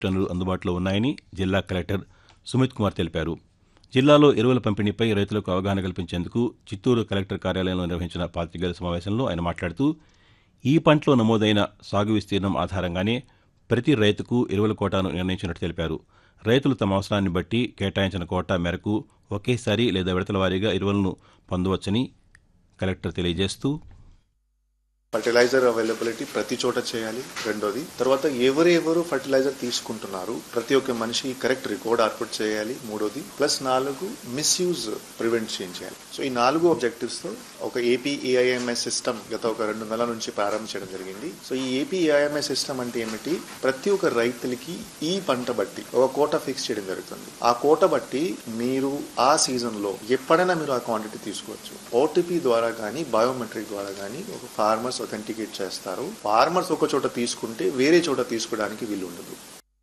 టన్నులు అందుబాటులో ఉన్నాయని జిల్లా కలెక్టర్ సుమిత్ కుమార్ తెలిపారు జిల్లాలో ఎరువుల పంపిణీపై రైతులకు అవగాహన కల్పించేందుకు చిత్తూరు కలెక్టర్ కార్యాలయంలో నిర్వహించిన పాతికేయుల సమావేశంలో ఆయన మాట్లాడుతూ ఈ పంటలో నమోదైన సాగు విస్తీర్ణం ఆధారంగానే ప్రతి రైతుకు ఎరువుల కోటాను నిర్ణయించినట్టు తెలిపారు రైతులు తమ అవసరాన్ని బట్టి కేటాయించిన కోటా మేరకు ఒకేసారి లేదా విడతల వారీగా ఎరువులను పొందవచ్చని కలెక్టర్ తెలియజేస్తూ ఫర్టిలైజర్ అవైలబిలిటీ ప్రతి చోట చేయాలి రెండోది తర్వాత ఎవరెవరు ఫర్టిలైజర్ తీసుకుంటున్నారు ప్రతి ఒక్క మనిషి కరెక్ట్ రికార్డ్ అవుట్పుట్ చేయాలి మూడోది ప్లస్ నాలుగు మిస్యూజ్ ప్రివెంట్ చేయాలి సో ఈ నాలుగు ఆబ్జెక్టివ్స్ తో ఒక ఏపీ ఏఐఎంఎస్ సిస్టమ్ గత ఒక రెండు నెలల నుంచి ప్రారంభించడం జరిగింది సో ఈ ఏపీ ఏఐఎంఎస్ సిస్టమ్ అంటే ఏమిటి ప్రతి ఒక్క రైతులకి ఈ పంట బట్టి ఒక కోట ఫిక్స్ చేయడం జరుగుతుంది ఆ కోట బట్టి మీరు ఆ సీజన్ లో ఎప్పుడైనా మీరు ఆ క్వాంటిటీ తీసుకోవచ్చు ఓటీపీ ద్వారా కానీ బయోమెట్రిక్ ద్వారా కానీ ఒక ఫార్మర్స్ ఒథెంటికేట్ చేస్తారు ఫార్మర్స్ ఒక చోట తీసుకుంటే వేరే చోట తీసుకోవడానికి వీలు ఉండదు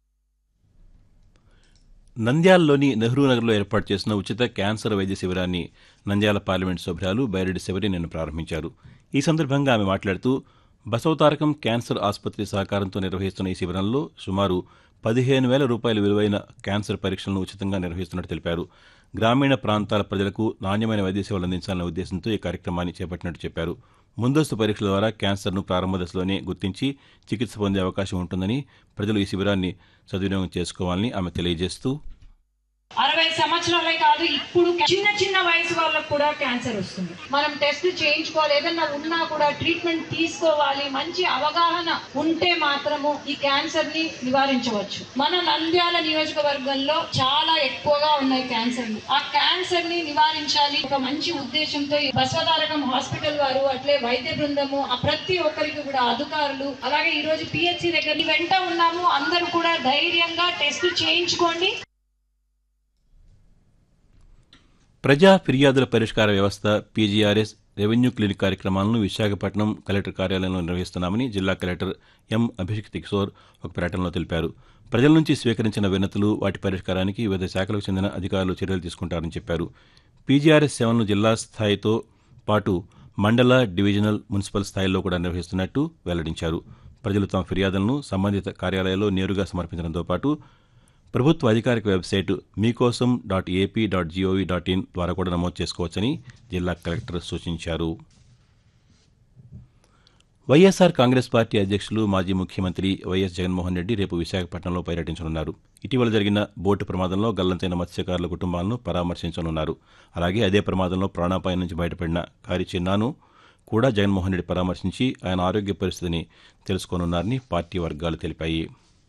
నంద్యాలలోని నెహ్రూ నగర్లో ఏర్పాటు చేసిన ఉచిత క్యాన్సర్ వైద్య శిబిరాన్ని నంద్యాల పార్లమెంట్ సభ్యురాలు బైరెడ్డి శబరి నిన్న ప్రారంభించారు ఈ సందర్భంగా ఆమె మాట్లాడుతూ బసవతారకం క్యాన్సర్ ఆసుపత్రి సహకారంతో నిర్వహిస్తున్న ఈ శిబిరంలో సుమారు పదిహేను వేల రూపాయల విలువైన క్యాన్సర్ పరీక్షలను ఉచితంగా నిర్వహిస్తున్నట్టు తెలిపారు గ్రామీణ ప్రాంతాల ప్రజలకు నాణ్యమైన వైద్య సేవలు అందించాలన్న ఉద్దేశంతో ఈ కార్యక్రమాన్ని చేపట్టినట్టు చెప్పారు ముందస్తు పరీక్షల ద్వారా క్యాన్సర్ను ప్రారంభ దశలోనే గుర్తించి చికిత్స పొందే అవకాశం ఉంటుందని ప్రజలు ఈ శిబిరాన్ని సద్వినియోగం చేసుకోవాలని ఆమె తెలియజేస్తూ అరవై సంవత్సరాలే కాదు ఇప్పుడు చిన్న చిన్న వయసు వాళ్ళకు కూడా క్యాన్సర్ వస్తుంది మనం టెస్ట్ చేయించుకోవాలి ఏదన్నా ఉన్నా కూడా ట్రీట్మెంట్ తీసుకోవాలి మంచి అవగాహన ఉంటే మాత్రము ఈ క్యాన్సర్ ని నివారించవచ్చు మన నంద్యాల నియోజకవర్గంలో చాలా ఎక్కువగా ఉన్నాయి క్యాన్సర్లు ఆ క్యాన్సర్ ని నివారించాలి ఒక మంచి ఉద్దేశంతో ఈ బసవతారకం హాస్పిటల్ వారు అట్లే వైద్య బృందము ఆ ప్రతి ఒక్కరికి కూడా అధికారులు అలాగే ఈ రోజు పిహెచ్సి దగ్గర వెంట ఉన్నాము అందరూ కూడా ధైర్యంగా టెస్ట్ చేయించుకోండి ప్రజా ఫిర్యాదుల పరిష్కార వ్యవస్థ పీజీఆర్ఎస్ రెవెన్యూ క్లినిక్ కార్యక్రమాలను విశాఖపట్నం కలెక్టర్ కార్యాలయంలో నిర్వహిస్తున్నామని జిల్లా కలెక్టర్ ఎం అభిషేక్ కిషోర్ ఒక ప్రకటనలో తెలిపారు ప్రజల నుంచి స్వీకరించిన వినతులు వాటి పరిష్కారానికి వివిధ శాఖలకు చెందిన అధికారులు చర్యలు తీసుకుంటారని చెప్పారు పీజీఆర్ఎస్ సేవలను జిల్లా స్థాయితో పాటు మండల డివిజనల్ మున్సిపల్ స్థాయిల్లో కూడా నిర్వహిస్తున్నట్టు వెల్లడించారు ప్రజలు తమ ఫిర్యాదులను సంబంధిత కార్యాలయాల్లో నేరుగా సమర్పించడంతో పాటు ప్రభుత్వ అధికారిక వెబ్సైట్ మీకోసం dot AP dot G O V dot in ద్వారా కూడా నమోదు చేసుకోవచ్చని జిల్లా కలెక్టర్ సూచించారు వైఎస్ఆర్ కాంగ్రెస్ పార్టీ అధ్యక్షులు మాజీ ముఖ్యమంత్రి వైఎస్ జగన్మోహన్ రెడ్డి రేపు విశాఖపట్నంలో పర్యటించనున్నారు ఇటీవల జరిగిన బోటు ప్రమాదంలో గల్లంతైన మత్స్యకారుల కుటుంబాలను పరామర్శించనున్నారు అలాగే అదే ప్రమాదంలో ప్రాణాపాయం నుంచి బయటపడిన కారి చిన్నాను కూడా జగన్మోహన్ రెడ్డి పరామర్శించి ఆయన ఆరోగ్య పరిస్థితిని తెలుసుకోనున్నారని పార్టీ వర్గాలు తెలిపాయి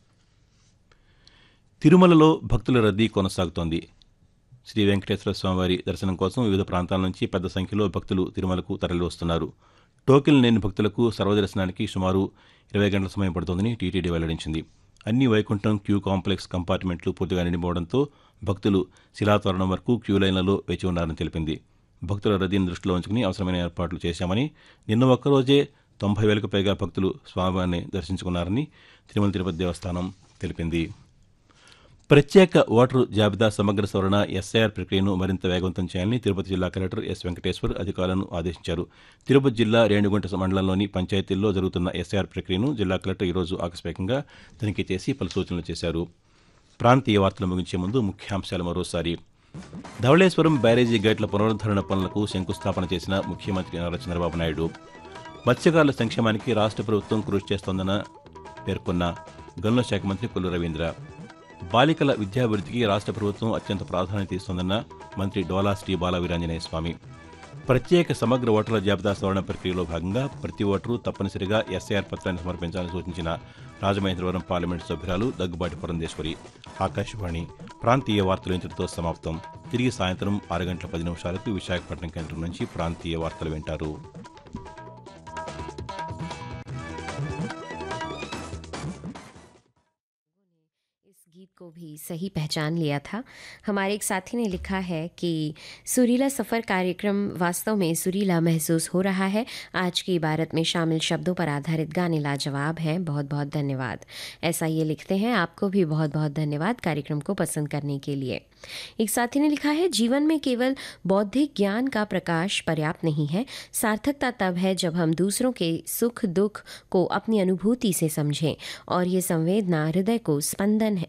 తిరుమలలో భక్తుల రద్దీ కొనసాగుతోంది శ్రీ వెంకటేశ్వర స్వామివారి దర్శనం కోసం వివిధ ప్రాంతాల నుంచి పెద్ద సంఖ్యలో భక్తులు తిరుమలకు తరలివస్తున్నారు టోకెన్ లేని భక్తులకు సర్వదర్శనానికి సుమారు ఇరవై గంటల సమయం పడుతోందని టీటీడీ వెల్లడించింది అన్ని వైకుంఠం క్యూ కాంప్లెక్స్ కంపార్ట్మెంట్లు పూర్తిగా నిండిపోవడంతో భక్తులు శిలాతోరణం వరకు క్యూ లైన్లలో వేచి ఉన్నారని తెలిపింది భక్తుల రద్దీని దృష్టిలో ఉంచుకుని అవసరమైన ఏర్పాట్లు చేశామని నిన్న ఒక్కరోజే తొంభై వేలకు పైగా భక్తులు స్వామివారిని దర్శించుకున్నారని తిరుమల తిరుపతి దేవస్థానం తెలిపింది ప్రత్యేక ఓటరు జాబితా సమగ్ర సవరణ ఎస్ఐఆర్ ప్రక్రియను మరింత వేగవంతం చేయాలని తిరుపతి జిల్లా కలెక్టర్ ఎస్ వెంకటేశ్వర్ అధికారులను ఆదేశించారు తిరుపతి జిల్లా రేణిగుంట మండలంలోని పంచాయతీల్లో జరుగుతున్న ఎస్ఐఆర్ ప్రక్రియను జిల్లా కలెక్టర్ ఈరోజు ఆకస్మికంగా తనిఖీ చేసి పలు సూచనలు చేశారు ప్రాంతీయ వార్తలు ముగించే ముందు ముఖ్యాంశాలు మరోసారి ధవళేశ్వరం బ్యారేజీ గేట్ల పునరుద్ధరణ పనులకు శంకుస్థాపన చేసిన ముఖ్యమంత్రి నారా చంద్రబాబు నాయుడు మత్స్యకారుల సంక్షేమానికి రాష్ట్ర ప్రభుత్వం కృషి చేస్తోందన్న పేర్కొన్న గనుల శాఖ మంత్రి కొల్లు రవీంద్ర బాలికల విద్యాభివృద్ధికి రాష్ట్ర ప్రభుత్వం అత్యంత ప్రాధాన్యత ఇస్తోందన్న మంత్రి డోలా శ్రీ బాల వీరాంజనేయ స్వామి ప్రత్యేక సమగ్ర ఓటర్ల జాబితా సవరణ ప్రక్రియలో భాగంగా ప్రతి ఓటరు తప్పనిసరిగా ఎస్ఐఆర్ పత్రాన్ని సమర్పించాలని సూచించిన రాజమహేంద్రవరం పార్లమెంటు సభ్యురాలు దగ్గుబాటి పురంధేశ్వరి ఆకాశవాణి ప్రాంతీయ వార్తలు ఇంతటితో సమాప్తం తిరిగి సాయంత్రం ఆరు గంటల పది నిమిషాలకు విశాఖపట్నం కేంద్రం నుంచి ప్రాంతీయ వార్తలు వింటారు इस गीत को भी सही पहचान लिया था हमारे एक साथी ने लिखा है कि सुरीला सफ़र कार्यक्रम वास्तव में सुरीला महसूस हो रहा है आज की इबारत में शामिल शब्दों पर आधारित गाने लाजवाब हैं बहुत बहुत धन्यवाद ऐसा ये लिखते हैं आपको भी बहुत बहुत धन्यवाद कार्यक्रम को पसंद करने के लिए एक साथी ने लिखा है जीवन में केवल बौद्धिक ज्ञान का प्रकाश पर्याप्त नहीं है सार्थकता तब है जब हम दूसरों के सुख दुख को अपनी अनुभूति से समझें और ये संवेदना हृदय को स्पंदन